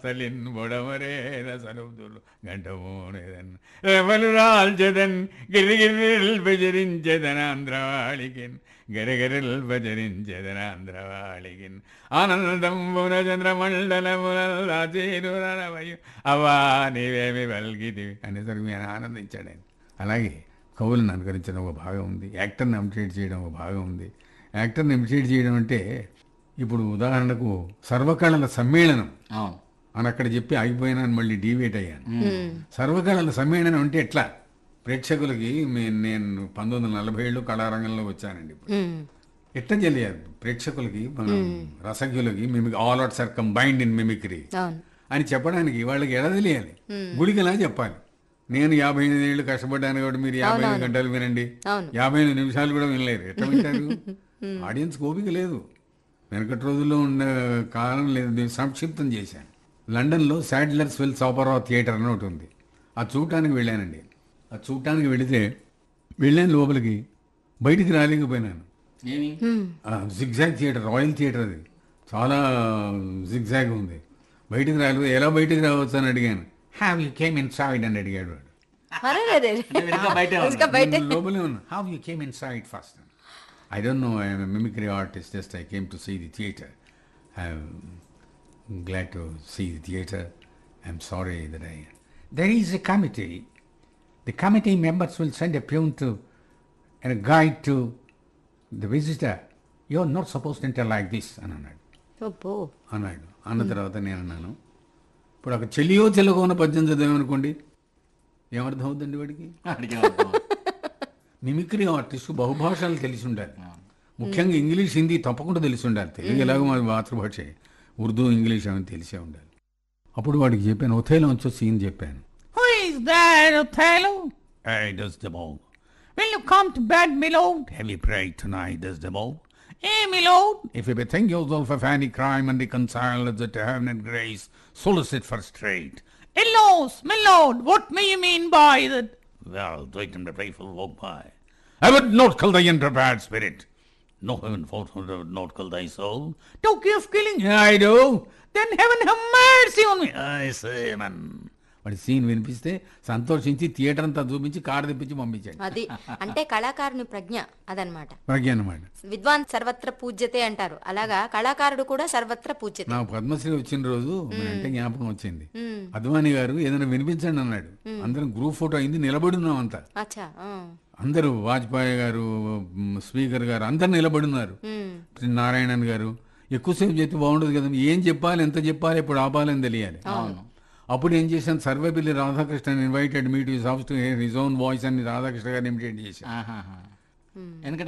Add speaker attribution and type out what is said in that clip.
Speaker 1: వాస్తలిన్ బొడమరేన సరుదులు గంటమోనేదన్ రెవలు రాల్చదన్ గిరిగిరిల్ బెజరించదనాంధ్రవాళికిన్ గరగరల్ బజరించదనాంధ్రవాళికిన్ ఆనందం చంద్రమండలములూ అవా నీవేమి వల్గితివి అనేసరికి నేను ఆనందించాడు ఆయన అలాగే కవులను అనుకరించడం ఒక భాగం ఉంది యాక్టర్ని ఇమిటేట్ చేయడం ఒక భాగం ఉంది యాక్టర్ని ఇమిటేట్ చేయడం అంటే ఇప్పుడు ఉదాహరణకు సర్వకళల సమ్మేళనం
Speaker 2: అవును
Speaker 1: అని అక్కడ చెప్పి ఆగిపోయినాను మళ్ళీ డీవేట్ అయ్యాను సర్వకళల సమ్మేళనం అంటే ఎట్లా ప్రేక్షకులకి మే- నేను పంతొమ్మిది వందల నలభై ఏళ్ళు కళారంగంలో వచ్చానండి ఇప్పుడు ఎట్లా తెలియదు ప్రేక్షకులకి మనం రసజ్ఞులకి mimic all outs are combined in mimicry
Speaker 3: అవును
Speaker 1: అని చెప్పడానికి వాళ్ళకి ఎలా తెలియాలి గుడికిలా చెప్పాలి నేను యాభై ఎనిమిది ఏళ్ళు కష్టపడ్డాను కాబట్టి మీరు యాభై ఐదు గంటలు వినండి
Speaker 3: అవును.
Speaker 1: యాభై ఎనిమిది నిమిషాలు కూడా వినలేరు ఎట్లా వింటారు ఆడియన్స్ ఓపిక లేదు వెనకటి రోజుల్లో ఉన్న కాలం లేదు నేను సంక్షిప్తం చేశాను లండన్లో శాడ్లర్స్ విల్స్ ఆపరా థియేటర్ అని ఒకటి ఉంది అది చూడటానికి వెళ్ళానండి అది చూడటానికి వెళితే వెళ్ళాను లోపలికి బయటికి రాలేకపోయినాను
Speaker 2: ఏమి
Speaker 1: జిగ్జాగ్ థియేటర్ రాయల్ థియేటర్ అది చాలా జిగ్జాగ్ ఉంది బయటికి రాలేదు ఎలా బయటికి రావచ్చు అని అడిగాను have you came inside అని అడిగాడు వాడు
Speaker 3: అరే రే రే.
Speaker 2: అంటే వెనుక బయటే ఉన్నా.
Speaker 3: ఇంకా బయట
Speaker 1: నేను లోపలే ఉన్నా how you came inside first I don't know I'm mimicry artist just I came to see the theatre I'm glad to see the theatre I'm sorry that I there is a committee the committee members will send a peon to and guide to the visitor you are not suppose to enter like this అని అన్నాడు
Speaker 3: అబ్బో
Speaker 1: అన్నాడు అన్న తర్వాత నేను అన్నాను ఇప్పుడు ఒక చెలియో చెలగోన పద్యం చదివామనుకోండి ఏమర్థం అవుతుందండి వాడికి
Speaker 2: అడిగే అర్థం.
Speaker 1: మిమిక్రీ ఆర్టిస్ట్ బహుభాషలు తెలిసి ఉండాలి ముఖ్యంగా ఇంగ్లీష్ హిందీ తప్పకుండా తెలిసి ఉండాలి తెలుగు ఎలాగో మన మాతృభాష ఉర్దూ ఇంగ్లీష్ అని తెలిసే ఉండాలి అప్పుడు వాడికి చెప్పాను ఒథేలో వచ్చి సీన్ చెప్పాను
Speaker 4: Who is that, Othello?
Speaker 1: Hey, does the ball.
Speaker 4: Will you come to bed, my lord?
Speaker 1: Have you prayed tonight, does the ball?
Speaker 4: Eh, my lord?
Speaker 1: If you bethink yourself of any crime and reconcile it to heaven and grace, solicit for straight.
Speaker 4: Alas, my lord, what may you mean by that?
Speaker 1: Well, wait and the faithful walk by. I would not kill thy unprepared spirit. No heaven fought would not kill thy soul.
Speaker 4: Talking of killing,
Speaker 1: I do.
Speaker 4: then heaven have mercy on me.
Speaker 1: I say, man. వాడి scene వినిపిస్తే సంతోషించి theatre అంతా చూపించి car తెప్పించి పంపించాడు
Speaker 3: అది అంటే కళాకారుని ప్రజ్ఞ అదనమాట
Speaker 1: ప్రజ్ఞ అనమాట
Speaker 3: విద్వాన్ సర్వత్ర పూజ్యతే అంటారు అలాగా కళాకారుడు కూడా సర్వత్ర పూజ్యతే
Speaker 1: నాకు పద్మశ్రీ వచ్చిన రోజు అంటే జ్ఞాపకం వచ్చింది అద్వాని గారు ఏదైనా వినిపించండి అన్నాడు అందరం గ్రూప్ ఫోటో అయింది నిలబడి ఉన్నాం అంతా
Speaker 3: అచ్చా ఆ.
Speaker 1: అందరూ వాజ్పేయి గారు మ్, స్పీకర్ గారు అందరు నిలబడి ఉన్నారు శ్రీ నారాయణన్ గారు ఎక్కువసేపు చెప్తే బాగుండదు కదా ఏం చెప్పాలి ఎంత చెప్పాలి ఎప్పుడు ఆపాలని తెలియాలి అప్పుడు ఏం చేశాను Sarvepalli Radhakrishna invited me to house to hear his own voice అని రాధాకృష్ణ గారిని ఇమిటేట్ చేశాను
Speaker 2: ఆహాహా. ఎందుకంటే